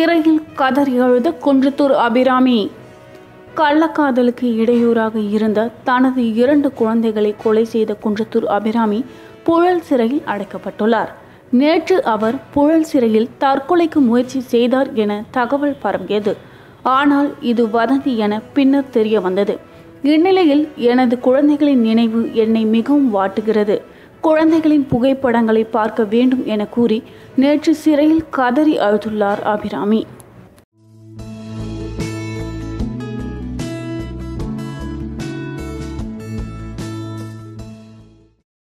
சிறையில் கதறி அழுத குன்றத்தூர் அபிராமி கள்ளக்காதலுக்கு இடையூறாக இருந்த தனது இரண்டு குழந்தைகளை கொலை செய்த குன்றத்தூர் அபிராமி புழல் சிறையில் அடைக்கப்பட்டுள்ளார் நேற்று அவர் புழல் சிறையில் தற்கொலைக்கு முயற்சி செய்தார் என தகவல் பரவியது ஆனால் இது வதந்தி என பின்னர் தெரிய வந்தது இந்நிலையில் எனது குழந்தைகளின் நினைவு என்னை மிகவும் வாட்டுகிறது குழந்தைகளின் புகைப்படங்களை பார்க்க வேண்டும் என கூறி நேற்று சிறையில் கதறி அழுதுள்ளார் அபிராமி